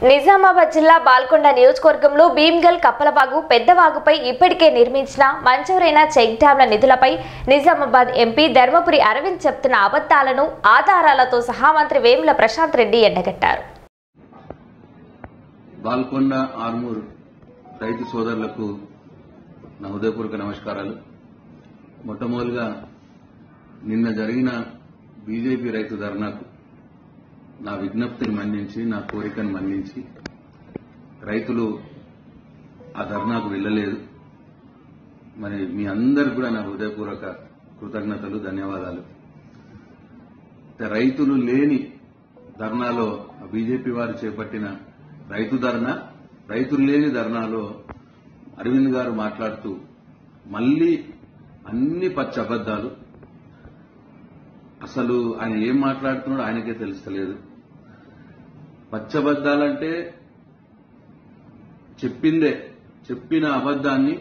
నిజామాబాద్ జిల్లా బాల్కొండ నియోజకవర్గంలో భీమ్గల్ కప్పలవాగు పెద్దవాగుపై ఇప్పటికే నిర్మించిన మంజూరైన చెక్ డ్యాంల నిధులపై నిజామాబాద్ ఎంపీ ధర్మపురి అరవింద్ చెప్తున్న అబద్ధాలను ఆధారాలతో సహా మంత్రి వేముల ప్రశాంత్ రెడ్డి ఎండగట్టారు బాల్కొండ ఆర్మూర్ రైతు సోదరులకు నా హృదయపూర్వక నమస్కారాలు మొట్టమొదలుగా నిన్న జరిగిన బీజేపీ రైతు ధర్నాకు నా విజ్ఞప్తిని మన్నించి నా కోరికను మన్నించి రైతులు ఆ ధర్నాకు వెళ్ళలేదు మరి మీ అందరికి కూడా నా హృదయపూర్వక కృతజ్ఞతలు ధన్యవాదాలు రైతులు లేని ధర్నాలో బీజేపీ వారు చేపట్టిన రైతు ధర్నా రైతులు లేని ధర్నాలో అరవింద్ గారు మాట్లాడుతూ మళ్లీ అన్ని పచ్చి అబద్దాలు అసలు ఆయన ఏం మాట్లాడుతున్నాడో ఆయనకే తెలుస్తలేదు పచ్చబద్దాలంటే చెప్పిందే చెప్పిన అబద్దాన్ని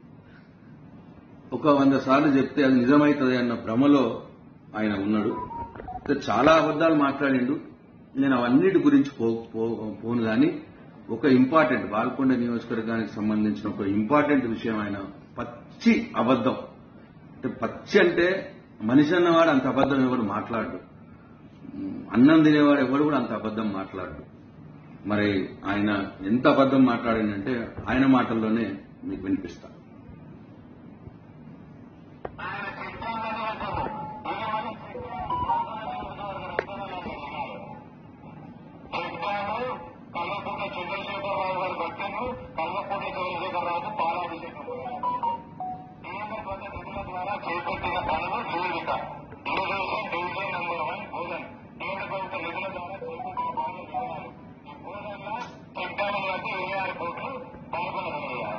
ఒక వంద సార్లు చెప్తే అది నిజమవుతుంది అన్న భ్రమలో ఆయన ఉన్నాడు అయితే చాలా అబద్దాలు మాట్లాడిండు నేను అవన్నిటి గురించి పో- పో- పోను కానీ ఒక ఇంపార్టెంట్ బాల్కొండ నియోజకవర్గానికి సంబంధించిన ఒక ఇంపార్టెంట్ విషయం ఆయన పచ్చి అబద్దం అంటే పచ్చి అంటే మనిషి అన్నవాడు అంత అబద్దం ఎవడు మాట్లాడు అన్నం తినేవాడు ఎవడు కూడా అంత అబద్దం మాట్లాడు మరి ఆయన ఎంత అబద్దం మాట్లాడిందంటే ఆయన మాటల్లోనే మీకు వినిపిస్తా చెప్తాను కల్లపూట చంద్రశేఖరరావు గారు భక్తులు కల్లపూట చంద్రశేఖరరావు పాలాభిషేకం కేంద్ర ప్రభుత్వ నిధుల ద్వారా చేపట్టిన పనులు నివేదిక ఇరిగేషన్ డివిజన్ నంబర్ వన్ భూజన్ కేంద్ర ప్రభుత్వ నిధుల ద్వారా చేపట్టిన పనుల వివరాలు ఈ భూజన్లో చెప్తాను బట్టి ఇరవై ఆరు కోట్లు పాల్గొనగలిగారు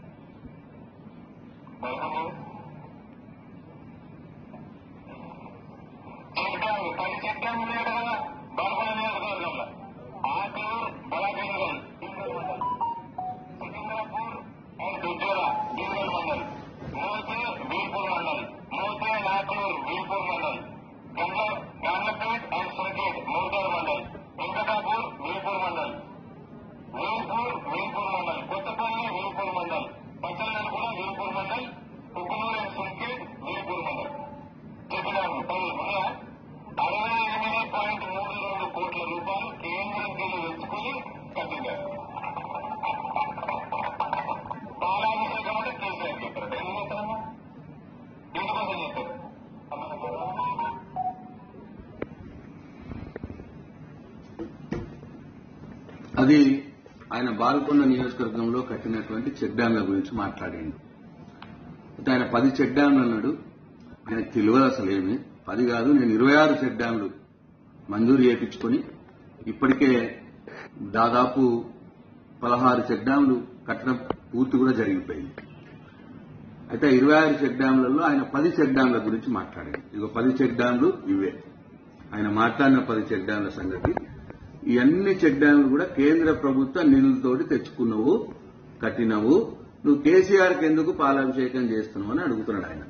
చెప్తాను పది చెప్తాను లేదు కదా బాల్కొండ నియోజకవర్గంలో ఆటూరు బలాబింగల్ సికింద్రాపూర్ అండ్ దుజ్జోరా డింగల్ మండల్ మోతే వీర్పూర్ మండల్ మోతే నాకూర్ వీర్పూర్ మండల్ గంగ గాండ్లపేట్ అండ్ సుర్గేట్ మోటార్ మండల్ వెంకటాపూర్ వీర్పూర్ మండల్ వీర్పూర్ వీర్పూర్ మండల్ కొత్తపల్లి వీర్పూర్ మండల్ పచ్చలనల్ కూడా వీర్పూర్ మండల్ కుక్కునూరు అండ్ సుర్గేట్ వీర్పూర్ మండల్ చెప్పినాము పది ఉన్నాయా అరవై ఎనిమిది పాయింట్ మూడు రెండు కోట్ల రూపాయలు కేంద్రంకి ఎంచుకుని కట్టించారు పాలాభిషేకం అంటే కేసీఆర్ చెప్పారు ఏం చేస్తారమ్మా ఎందుకోసం చెప్పారు అది ఆయన బాల్కొండ నియోజకవర్గంలో కట్టినటువంటి చెక్ డ్యాంల గురించి మాట్లాడిండు అయితే ఆయన పది చెక్ డ్యాంలు అన్నాడు ఆయనకు తెలియదు అసలు ఏమి పది కాదు నేను ఇరవై ఆరు చెక్ డ్యాంలు మంజూరు చేయించుకొని ఇప్పటికే దాదాపు పదహారు చెక్ డ్యాంలు కట్టడం పూర్తి కూడా జరిగిపోయింది అయితే ఇరవై ఆరు చెక్ డ్యాంలలో ఆయన పది చెక్ డ్యాంల గురించి మాట్లాడాడు ఇక పది చెక్ డ్యాంలు ఇవే ఆయన మాట్లాడిన పది చెక్ డ్యాంల సంగతి ఈ అన్ని చెక్ డ్యాంలు కూడా కేంద్ర ప్రభుత్వ నిధులతోటి తెచ్చుకున్నావు కట్టినవు నువ్వు కేసీఆర్కి ఎందుకు పాలాభిషేకం చేస్తున్నావు అని అడుగుతున్నాడు ఆయన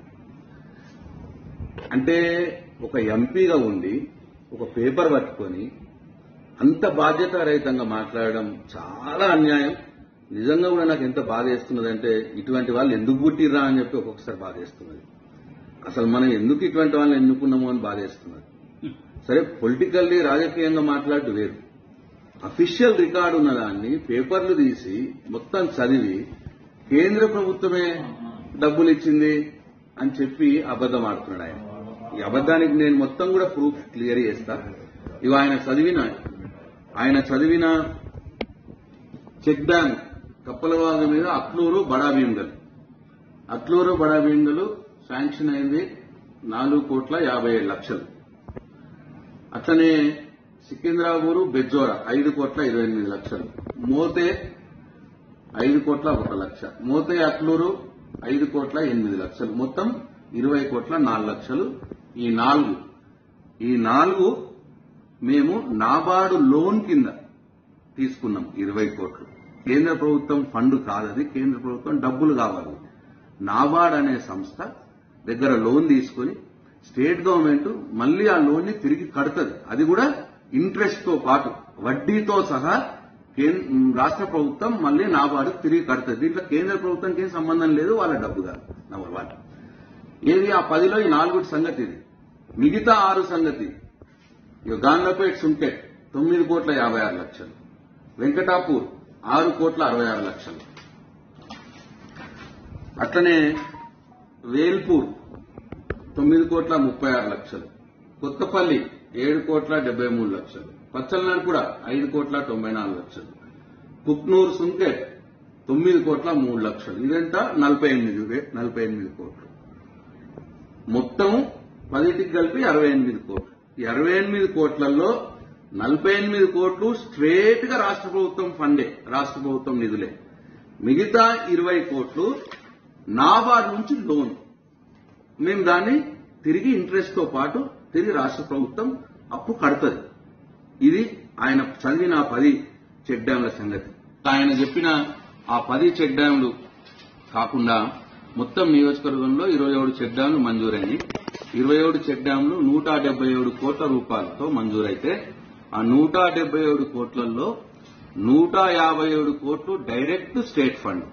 అంటే ఒక ఎంపీగా ఉండి ఒక పేపర్ పట్టుకొని అంత బాధ్యతారహితంగా మాట్లాడడం చాలా అన్యాయం నిజంగా కూడా నాకు ఎంత బాధ వేస్తున్నదంటే ఇటువంటి వాళ్ళు ఎందుకు పుట్టిర్రా అని చెప్పి ఒక్కొక్కసారి బాధ వేస్తున్నది అసలు మనం ఎందుకు ఇటువంటి వాళ్ళని ఎన్నుకున్నామో అని బాధ వేస్తున్నది సరే పొలిటికల్లీ రాజకీయంగా మాట్లాడు వేరు అఫీషియల్ రికార్డు ఉన్న దాన్ని పేపర్లు తీసి మొత్తం చదివి కేంద్ర ప్రభుత్వమే డబ్బులు ఇచ్చింది అని చెప్పి అబద్దం ఆడుతున్నాడు ఆయన ఈ అబద్దానికి నేను మొత్తం కూడా ప్రూఫ్ క్లియర్ చేస్తా ఇవి ఆయన చదివిన ఆయన చదివిన చెక్ డ్యామ్ కప్పలవాగ మీద అట్లూరు బడాభీంగల్ అట్లూరు బడాభీంగలు శాంక్షన్ అయింది నాలుగు కోట్ల యాభై ఏడు లక్షలు అట్లనే సికింద్రాపూరు బెజ్జోర ఐదు కోట్ల ఇరవై ఎనిమిది లక్షలు మోతే ఐదు కోట్ల ఒక లక్ష మోతే అట్లూరు ఐదు కోట్ల ఎనిమిది లక్షలు మొత్తం ఇరవై కోట్ల నాలుగు లక్షలు ఈ నాలుగు ఈ నాలుగు మేము నాబార్డు లోన్ కింద తీసుకున్నాం ఇరవై కోట్లు కేంద్ర ప్రభుత్వం ఫండ్ కాదది కేంద్ర ప్రభుత్వం డబ్బులు కావాలి నాబార్డ్ అనే సంస్థ దగ్గర లోన్ తీసుకొని స్టేట్ గవర్నమెంట్ మళ్ళీ ఆ లోన్ ని తిరిగి కడుతుంది అది కూడా ఇంట్రెస్ట్ తో పాటు వడ్డీతో సహా కేం- రాష్ట్ర ప్రభుత్వం మళ్ళీ నాబార్డు తిరిగి కడుతుంది దీంట్లో కేంద్ర ప్రభుత్వానికి ఏం సంబంధం లేదు వాళ్ళ డబ్బు కాదు నెంబర్ వన్ ఏది ఆ పదిలో ఈ నాలుగు సంగతి ఇది మిగతా ఆరు సంగతి ఇక గాన్లపేట్ సుంకెట్ తొమ్మిది కోట్ల యాభై ఆరు లక్షలు వెంకటాపూర్ ఆరు కోట్ల అరవై ఆరు లక్షలు అట్లనే వేల్పూర్ తొమ్మిది కోట్ల ముప్పై ఆరు లక్షలు కొత్తపల్లి ఏడు కోట్ల డెబ్బై మూడు లక్షలు పచ్చలనాడు కూడా ఐదు కోట్ల తొంభై నాలుగు లక్షలు కుక్నూరు సుంకెట్ తొమ్మిది కోట్ల మూడు లక్షలు ఇదంతా నలభై ఎనిమిది వే- నలభై ఎనిమిది కోట్లు మొత్తం పదిటికి కలిపి అరవై ఎనిమిది కోట్లు ఈ అరవై ఎనిమిది కోట్లలో నలభై ఎనిమిది కోట్లు స్ట్రేట్ గా రాష్ట్ర ప్రభుత్వం ఫండే రాష్ట్ర ప్రభుత్వం నిధులే మిగతా ఇరవై కోట్లు నాబార్డు నుంచి లోన్ మేము దాన్ని తిరిగి ఇంట్రెస్ట్ తో పాటు తిరిగి రాష్ట్ర ప్రభుత్వం అప్పు కడుతుంది ఇది ఆయన చదివిన ఆ పది చెక్ డ్యాంల సంగతి ఆయన చెప్పిన ఆ పది చెక్ డ్యాంలు కాకుండా మొత్తం నియోజకవర్గంలో ఇరవై ఏడు చెక్ డ్యాంలు మంజూరైనవి ఇరవై ఏడు చెక్ డ్యాంలు నూట డెబ్బై ఏడు కోట్ల రూపాయలతో మంజూరైతే ఆ నూట డెబ్బై ఏడు కోట్లలో నూట యాభై ఏడు కోట్లు డైరెక్ట్ స్టేట్ ఫండ్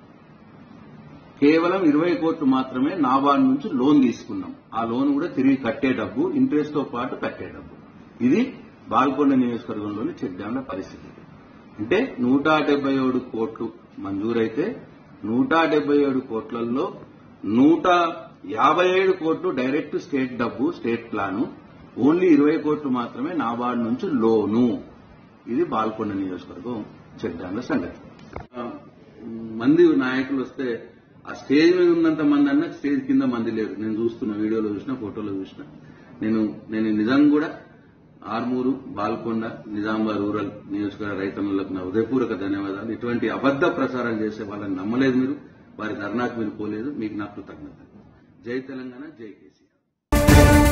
కేవలం ఇరవై కోట్లు మాత్రమే నాబార్డు నుంచి లోన్ తీసుకున్నాం ఆ లోన్ కూడా తిరిగి కట్టే డబ్బు ఇంట్రెస్ట్ తో పాటు కట్టే డబ్బు ఇది బాల్కొండ నియోజకవర్గంలోని చెక్ డ్యాంల పరిస్థితి అంటే నూట డెబ్బై ఏడు కోట్లు మంజూరైతే నూట డెబ్బై ఏడు కోట్లలో నూట యాభై ఏడు కోట్లు డైరెక్ట్ స్టేట్ డబ్బు స్టేట్ ప్లాను ఓన్లీ ఇరవై కోట్లు మాత్రమే నాబార్డు నుంచి లోను ఇది బాల్కొండ నియోజకవర్గం చెక్ డ్యాంల సంగతి ఆ, మంది నాయకులు వస్తే ఆ స్టేజ్ మీద ఉన్నంత మంది అన్న స్టేజ్ కింద మంది లేరు నేను చూస్తున్న వీడియోలో చూసిన ఫోటోలో చూసిన నేను నేను నిజంగా కూడా ఆర్మూరు బాల్కొండ నిజామాబాద్ రూరల్ నియోజకవర్గ రైతన్నులకు నా హృదయపూర్వక ధన్యవాదాలు ఇటువంటి అబద్ధ ప్రచారాలు చేసే వాళ్ళని నమ్మలేదు మీరు వారి ధర్నాకు మీరు పోలేదు మీకు నా కృతజ్ఞత జై తెలంగాణ జై కేసీఆర్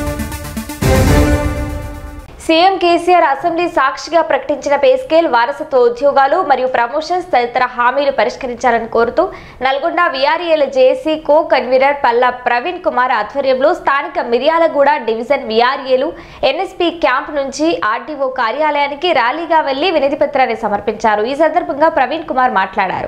సీఎం కేసీఆర్ అసెంబ్లీ సాక్షిగా ప్రకటించిన పే స్కేల్ వారసత్వ ఉద్యోగాలు మరియు ప్రమోషన్స్ తదితర హామీలు పరిష్కరించాలని కోరుతూ నల్గొండ వీఆర్ఏల JAC co convener Palla Praveen Kumar ఆధ్వర్యంలో స్థానిక మిర్యాలగూడ డివిజన్ వీఆర్ఏలు ఎన్ఎస్పీ క్యాంప్ నుంచి ఆర్డీఓ కార్యాలయానికి ర్యాలీగా వెళ్లి వినతి పత్రాన్ని సమర్పించారు ఈ సందర్భంగా ప్రవీణ్ కుమార్ మాట్లాడారు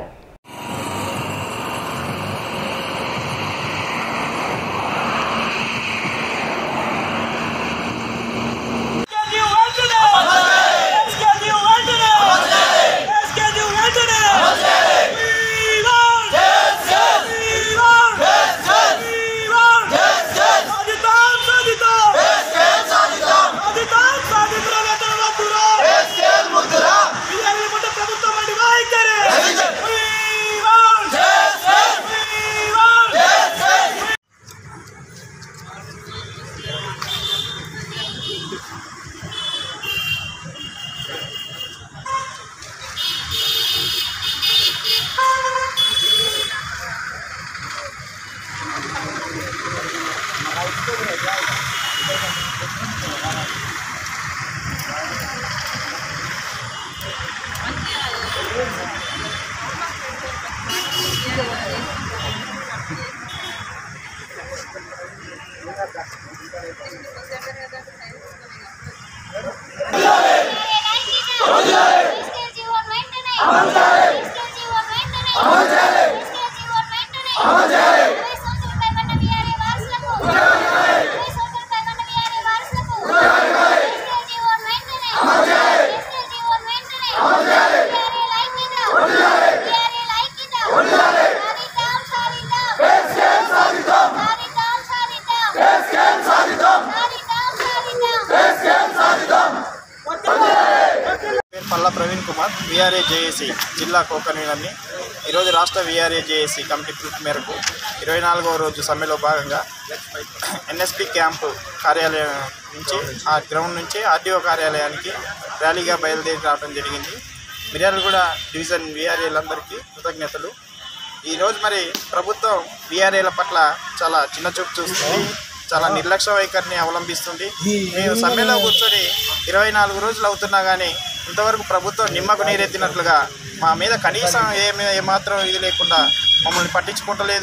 పేరు పల్లా ప్రవీణ్ కుమార్ విఆర్ఏ జేఏసీ జిల్లా కో కన్వీనర్ని ఈరోజు రాష్ట్ర విఆర్ఏ జేఏసీ కమిటీ పిలుపు మేరకు ఇరవై నాలుగవ రోజు సమ్మెలో భాగంగా ఎన్ఎస్పి క్యాంపు కార్యాలయం నుంచి ఆ గ్రౌండ్ నుంచి ఆర్డీఓ కార్యాలయానికి ర్యాలీగా బయలుదేరి రావడం జరిగింది మిర్యాలగూడ డివిజన్ విఆర్ఏలందరికీ కృతజ్ఞతలు ఈరోజు మరి ప్రభుత్వం విఆర్ఏల పట్ల చాలా చిన్న చూపు చూస్తుంది చాలా నిర్లక్ష్య వైఖరిని అవలంబిస్తుంది మేము సమ్మెలో కూర్చొని ఇరవై నాలుగు రోజులు అవుతున్నా కానీ ఇంతవరకు ప్రభుత్వం నిమ్మకు నీరెత్తినట్లుగా మా మీద కనీసం ఏమి ఏమాత్రం ఇది లేకుండా మమ్మల్ని పట్టించుకుంటలేదు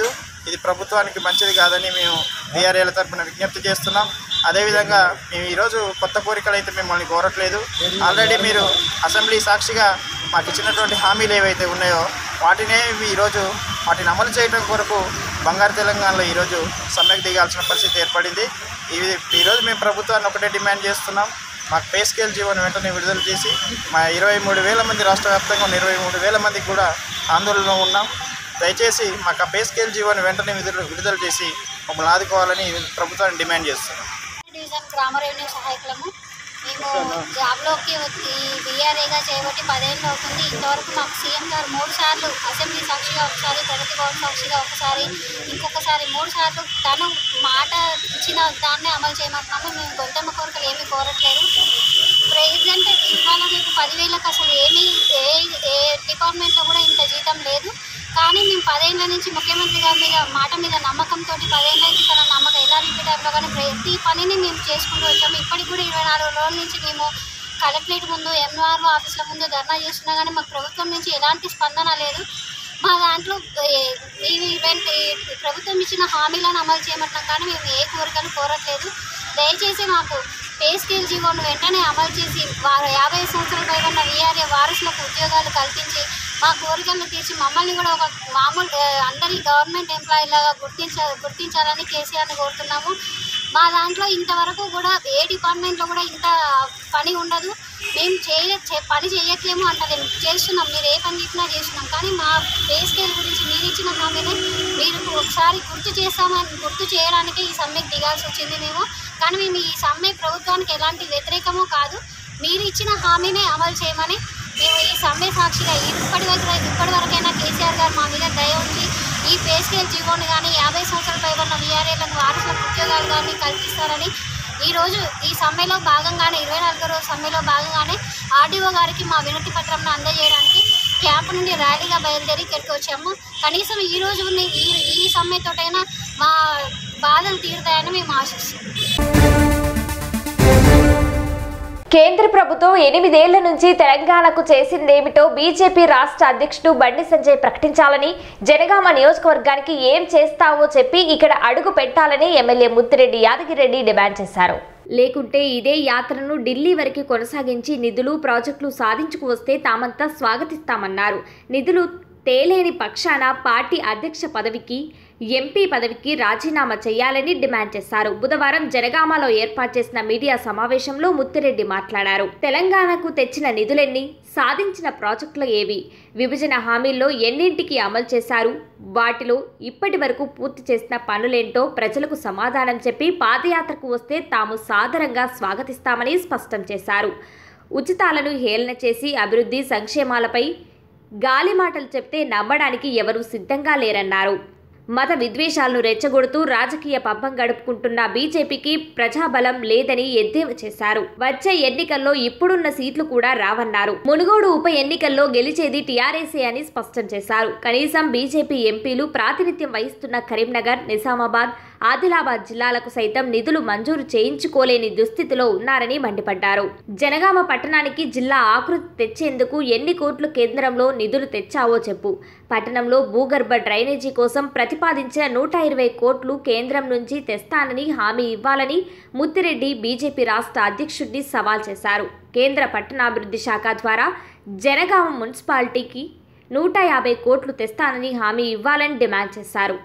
ఇది ప్రభుత్వానికి మంచిది కాదని మేము బీఆర్ఏల తరఫున విజ్ఞప్తి చేస్తున్నాం అదేవిధంగా మేము ఈరోజు కొత్త కోరికలు అయితే మిమ్మల్ని కోరట్లేదు ఆల్రెడీ మీరు అసెంబ్లీ సాక్షిగా మాకు ఇచ్చినటువంటి హామీలు ఏవైతే ఉన్నాయో వాటినే ఈరోజు వాటిని అమలు చేయడం కొరకు బంగారు తెలంగాణలో ఈరోజు సమ్మెకు దిగాల్సిన పరిస్థితి ఏర్పడింది ఇది ఈరోజు మేము ప్రభుత్వాన్ని ఒకటే డిమాండ్ చేస్తున్నాం మాకు పే స్కేల్ జీవోని వెంటనే విడుదల చేసి మా ఇరవై మూడు వేల మంది రాష్ట్ర వ్యాప్తంగా ఉన్న ఇరవై మూడు వేల మందికి కూడా ఆందోళనలో ఉన్నాం దయచేసి మాకు ఆ పే స్కేల్ జీవోని వెంటనే విడుదల విడుదల చేసి మమ్మల్ని ఆదుకోవాలని ప్రభుత్వాన్ని డిమాండ్ చేస్తున్నాం డివిజన్ గ్రామ రెవెన్యూ సహాయకులము మేము జాబ్లోకి ఈ బీఆర్ఏగా చేయబట్టి పదేళ్ళు అవుతుంది ఇంతవరకు మాకు సీఎం గారు మూడు సార్లు అసెంబ్లీ సాక్షిగా ఒకసారి ప్రగతి భవన్ సాక్షిగా ఒకసారి ఇంకొకసారి మూడు సార్లు తను మాట ఇచ్చిన దాన్ని అమలు చేయమంటున్నాము మేము గొంతెమ్మ కోరికలు ఏమీ కోరట్లేదు ప్రెసిడెంట్ ఇవాళ రేపు పదివేలకు అసలు ఏమీ ఏ ఏ డిపార్ట్మెంట్లో కూడా ఇంత జీతం లేదు కానీ మేము పదేళ్ళ నుంచి ముఖ్యమంత్రి గారి మీద మాట మీద నమ్మకంతో పదేళ్ళ నుంచి తన నమ్మకం ఎలా టైంలో కానీ ప్రతి పనిని మేము చేసుకుంటూ వచ్చాము ఇప్పటికి కూడా ఇరవై నాలుగు రోజుల నుంచి మేము కలెక్టరేట్ ముందు ఎంఆర్ఓ ఆఫీసుల ముందు ధర్నా చేస్తున్నా కానీ మాకు ప్రభుత్వం నుంచి ఎలాంటి స్పందన లేదు మా దాంట్లో ఏ- ఈ ఈవెంట్ ఈ ప్రభుత్వం ఇచ్చిన హామీలను అమలు చేయమంటున్నాం కానీ మేము ఏ కోరికలు కోరట్లేదు దయచేసి మాకు పే స్కేల్ జీవోను వెంటనే అమలు చేసి వారు యాభై సంవత్సరాల పై ఉన్న వీఆర్ఏ వారసులకు ఉద్యోగాలు కల్పించి మా కోరికలను తీర్చి మమ్మల్ని కూడా ఒక మామూలు ఆ, అందరి గవర్నమెంట్ ఎంప్లాయీ లాగా గుర్తించ గుర్తించాలని కేసీఆర్ని కోరుతున్నాము మా దాంట్లో ఇంతవరకు కూడా ఏ డిపార్ట్మెంట్లో కూడా ఇంత పని ఉండదు మేము చేయ చే- పని చేయట్లేము అంటలేము చేస్తున్నాం మీరు ఏ పని చెప్పినా చేస్తున్నాం కానీ మా పే స్కేల్ గురించి మీరు ఇచ్చిన హామీని మీరు ఒకసారి గుర్తు చేస్తామని గుర్తు చేయడానికి ఈ సమ్మెకి దిగాల్సి వచ్చింది మేము కానీ మేము ఈ సమ్మె ప్రభుత్వానికి ఎలాంటి వ్యతిరేకము కాదు మీరు ఇచ్చిన హామీనే అమలు చేయమని మేము ఈ సమ్మె సాక్షిగా ఇప్పటి వరకు ఇప్పటి వరకైనా కేసీఆర్ గారు మా మీద దయ ఉంచి ఈ పే స్కేల్ జీవోని కానీ యాభై సంవత్సరాల పై ఉన్న వీఆర్ఏలకు వారసులకు ఉద్యోగాలు కానీ కల్పిస్తారని ఈరోజు ఈ సమ్మెలో భాగంగానే ఇరవై నాలుగో రోజు సమ్మెలో భాగంగానే ఆర్డీఓ గారికి మా వినతి పత్రంను అందజేయడానికి క్యాంప్ నుండి ర్యాలీగా బయలుదేరి ఇక్కడికి వచ్చాము కనీసం ఈ రోజు ఉన్న ఈ ఈ సమ్మెతోటైనా మా బాధలు తీరుతాయని మేము ఆశిస్తున్నాం కేంద్ర ప్రభుత్వం ఎనిమిదేళ్ల నుంచి తెలంగాణకు చేసిందేమిటో బీజేపీ రాష్ట్ర అధ్యక్షుడు బండి సంజయ్ ప్రకటించాలని జనగామ నియోజకవర్గానికి ఏం చేస్తావో చెప్పి ఇక్కడ అడుగు పెట్టాలని ఎమ్మెల్యే ముత్తిరెడ్డి యాదగిరెడ్డి డిమాండ్ చేశారు లేకుంటే ఇదే యాత్రను ఢిల్లీ వరకు కొనసాగించి నిధులు ప్రాజెక్టులు సాధించుకు వస్తే తామంతా స్వాగతిస్తామన్నారు నిధులు తేలేని పక్షాన పార్టీ అధ్యక్ష పదవికి ఎంపీ పదవికి రాజీనామా చేయాలని డిమాండ్ చేశారు బుధవారం జనగామలో ఏర్పాటు చేసిన మీడియా సమావేశంలో ముత్తిరెడ్డి మాట్లాడారు తెలంగాణకు తెచ్చిన నిధులెన్ని సాధించిన ప్రాజెక్టులు ఏవి విభజన హామీల్లో ఎన్నింటికి అమలు చేశారు వాటిలో ఇప్పటి వరకు పూర్తి చేసిన పనులేంటో ప్రజలకు సమాధానం చెప్పి పాదయాత్రకు వస్తే తాము సాదరంగా స్వాగతిస్తామని స్పష్టం చేశారు ఉచితాలను హేళన చేసి అభివృద్ధి సంక్షేమాలపై గాలి మాటలు చెప్తే నమ్మడానికి ఎవరూ సిద్ధంగా లేరన్నారు మత విద్వేషాలను రెచ్చగొడుతూ రాజకీయ పబ్బం గడుపుకుంటున్న బీజేపీకి ప్రజాబలం లేదని ఎద్దేవా చేశారు వచ్చే ఎన్నికల్లో ఇప్పుడున్న సీట్లు కూడా రావన్నారు మునుగోడు ఉప ఎన్నికల్లో గెలిచేది టీఆర్ఎస్ఏ అని స్పష్టం చేశారు కనీసం బీజేపీ ఎంపీలు ప్రాతినిధ్యం వహిస్తున్న కరీంనగర్ నిజామాబాద్ ఆదిలాబాద్ జిల్లాలకు సైతం నిధులు మంజూరు చేయించుకోలేని దుస్థితిలో ఉన్నారని మండిపడ్డారు జనగామ పట్టణానికి జిల్లా ఆకృతి తెచ్చేందుకు ఎన్ని కోట్లు కేంద్రంలో నిధులు తెచ్చావో చెప్పు పట్టణంలో భూగర్భ డ్రైనేజీ కోసం ప్రతిపాదించిన నూట ఇరవై కోట్లు కేంద్రం నుంచి తెస్తానని హామీ ఇవ్వాలని ముత్తిరెడ్డి బీజేపీ రాష్ట్ర అధ్యక్షుడిని సవాల్ చేశారు కేంద్ర పట్టణాభివృద్ధి శాఖ ద్వారా జనగామ మున్సిపాలిటీకి నూట యాభై కోట్లు తెస్తానని హామీ ఇవ్వాలని డిమాండ్ చేశారు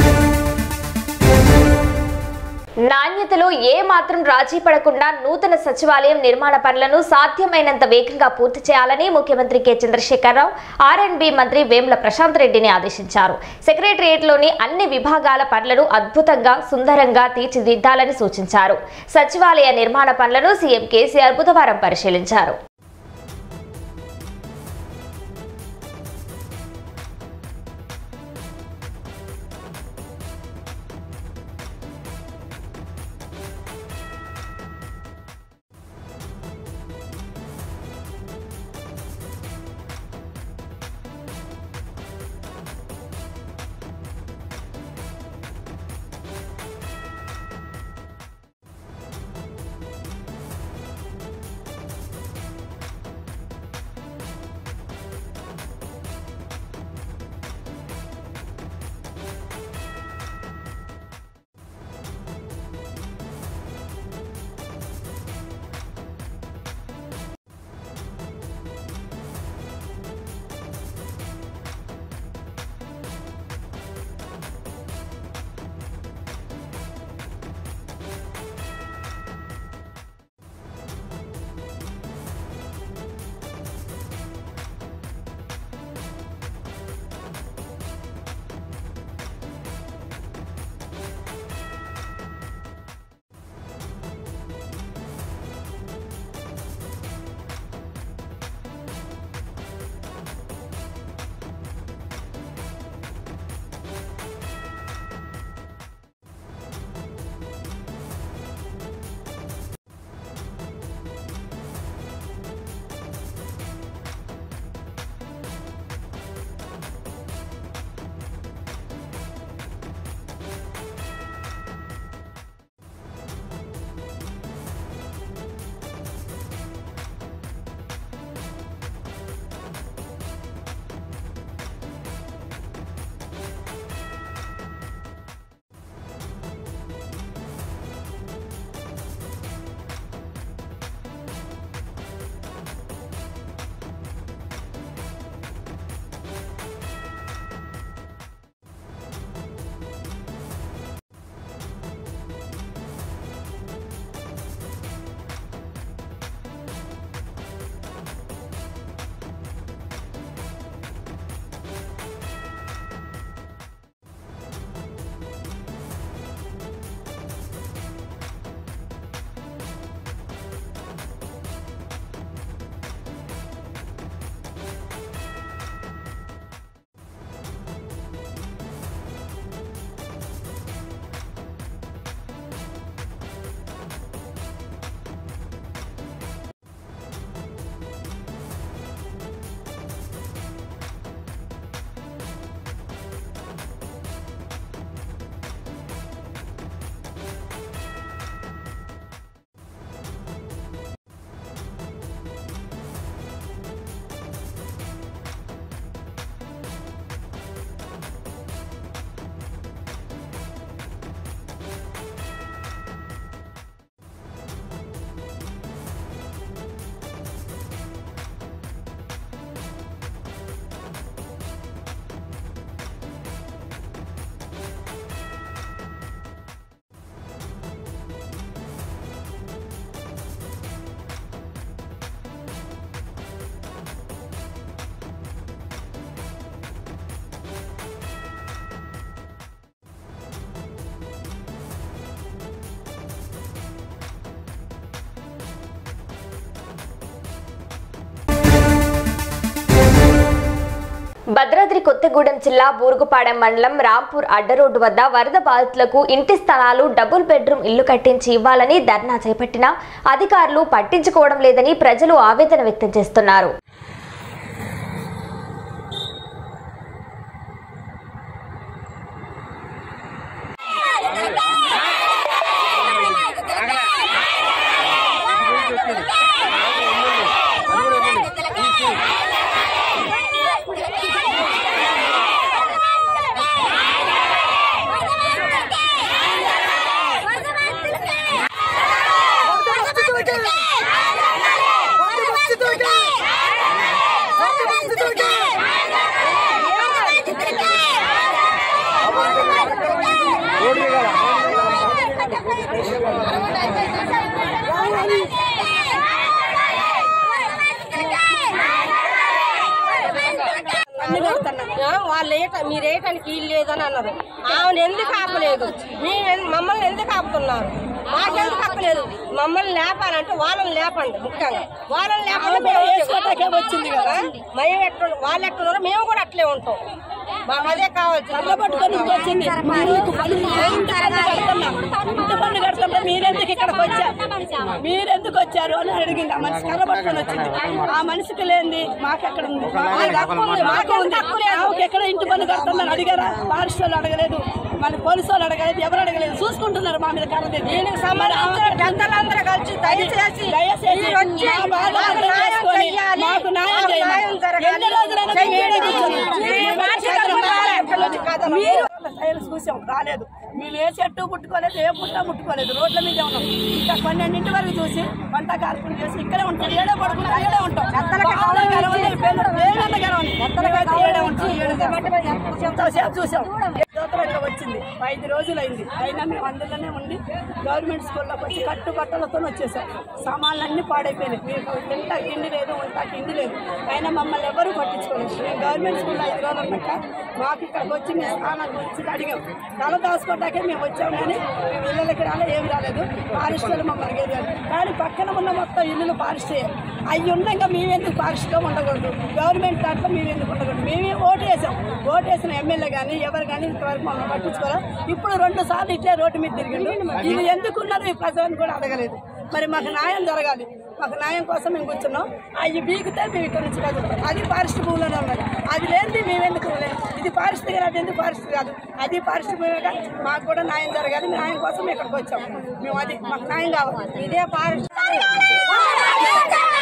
నాణ్యతలో ఏ మాత్రం రాజీ పడకుండా నూతన సచివాలయం నిర్మాణ పనులను సాధ్యమైనంత వేగంగా పూర్తి చేయాలని ముఖ్యమంత్రి కె చంద్రశేఖరరావు ఆర్ఎండ్బి మంత్రి వేముల ప్రశాంత్ రెడ్డిని ఆదేశించారు సెక్రటరియట్లోని అన్ని విభాగాల పనులను అద్భుతంగా సుందరంగా తీర్చిదిద్దాలని సూచించారు సచివాలయ నిర్మాణ పనులను సీఎం కేసీఆర్ బుధవారం పరిశీలించారు భద్రాద్రి కొత్తగూడెం జిల్లా బూరుగుపాడెం మండలం రాంపూర్ అడ్డరోడ్డు వద్ద వరద బాధితులకు ఇంటి స్థలాలు డబుల్ బెడ్రూమ్ ఇల్లు కట్టించి ఇవ్వాలని ధర్నా చేపట్టిన అధికారులు పట్టించుకోవడం లేదని ప్రజలు ఆవేదన వ్యక్తం చేస్తున్నారు అన్ని కడుతున్నాం ఆ, వాళ్ళు ఏట మీరు ఏటానికి వీలు లేదని అన్నారు ఆమెను ఎందుకు ఆపలేదు మేము ఎన్- మమ్మల్ని ఎందుకు ఆపుతున్నారు మాకెందుకు ఆపలేదు మమ్మల్ని లేపాలంటే వాళ్ళని లేపండి ముఖ్యంగా వాళ్ళని లేపండి మేము వేసుకోవటాకే వచ్చింది కదా మేము ఎట్లా వాళ్ళు ఎట్లున్నారో మేము కూడా అట్లే ఉంటాం మాకు అదే కావాలి పట్టుకొని వచ్చింది ఇంటి పన్ను కడుతుంటే మీరెందుకు ఇక్కడికి వచ్చారు మీరెందుకు వచ్చారు అని అడిగింది ఆ మనిషి కర్ర పట్టుకొని వచ్చింది ఆ మనిషికి లేనిది మాకెక్కడ ఉంది మాకు ఉంది ఆమెకి ఎక్కడ ఇంటి పన్ను కడుతుందని అడిగారా ఫారెస్ట్ వాళ్ళు అడగలేదు మన పోలీసు వాళ్ళు అడగలేదు ఎవరు అడగలేదు చూసుకుంటున్నారు మా మీద కర్ర దీనికి సంబంధించిన పెద్దలందరూ కలిసి దయచేసి దయచేసి మా బాధ అర్థం చేసుకొని మాకు న్యాయం చేయాలి ఎన్ని రోజులైనా మేము ఈడే కూర్చున్నాం. మీరు ట్రయల్స్ చూసాం రాలేదు మీరు ఏ చెట్టు ముట్టుకోలేదు ఏ పుట్ట ముట్టుకోలేదు రోడ్ల మీద ఉన్నాం ఇంకా పన్నెండింటి వరకు చూసి వంట కార్పులు చేసి ఇక్కడే ఉంటాం ఏడే పడుకుంటాం ఏడే ఉంటాం బాగా గెలవండి, పేరు- పేరంతా గెలవండి. మేమైతే ఏడే ఉంటాం ఏడే ఎంతసేపు చూసాం జ్యోతులు ఇట్లా వచ్చింది ఐదు రోజులు అయింది అయినా మేము అందులోనే ఉండి గవర్నమెంట్ స్కూల్లోకి వచ్చి కట్టు బట్టలతో వచ్చేసాం సామాన్లు అన్ని పాడైపోయినాయి మీకు తింటా తిండి లేదు ఉంటా తిండి లేదు అయినా మమ్మల్ని ఎవరు పట్టించుకోలేదు మేము గవర్నమెంట్ స్కూల్లో ఐదు రోజులు ఉన్నాక మాకు ఇక్కడికి వచ్చి మేము స్థానాల గురించి అడిగాం తల దాచుకోవటాకే మేము వచ్చాం కానీ మేము ఇళ్ళకి రాలే ఏమి రాలేదు ఫారెస్ట్ వాళ్ళు మమ్మల్ని గెలిచారు కానీ పక్కన ఉన్న మొత్తం ఇల్లులు ఫారెస్ట్ అవి ఉండగా మేమెందుకు ఫారెస్ట్గా ఉండకూడదు గవర్నమెంట్ దాంట్లో మేము ఎందుకు ఉండకూడదు మేమే ఓటు వేసాం ఓటు వేసిన ఎమ్మెల్యే కానీ ఎవరు కానీ ఇంతవరకు మమ్మల్ని పట్టించుకోవాలి ఇప్పుడు రెండు సార్లు ఇట్లే రోడ్డు మీద తిరిగిండు ఇది ఎందుకు ఉన్నారు ఈ ప్రజలను కూడా అడగలేదు మరి మాకు న్యాయం జరగాలి మాకు న్యాయం కోసం మేము కూర్చున్నాం అవి బీగితే మేము ఇక్కడ నుంచి కదులుతాం అది ఫారెస్ట్ భూమిలోనే ఉన్నది అది లేనిది మేము ఎందుకు ఉండలేం. ఇది ఫారెస్ట్ కాదు అది ఎందుకు ఫారెస్ట్ కాదు అది ఫారెస్ట్ భూమిగా మాకు కూడా న్యాయం జరగాలి న్యాయం కోసం మేము ఇక్కడికి వచ్చాం మేము అది మాకు న్యాయం కావాలి ఇదే ఫారెస్ట్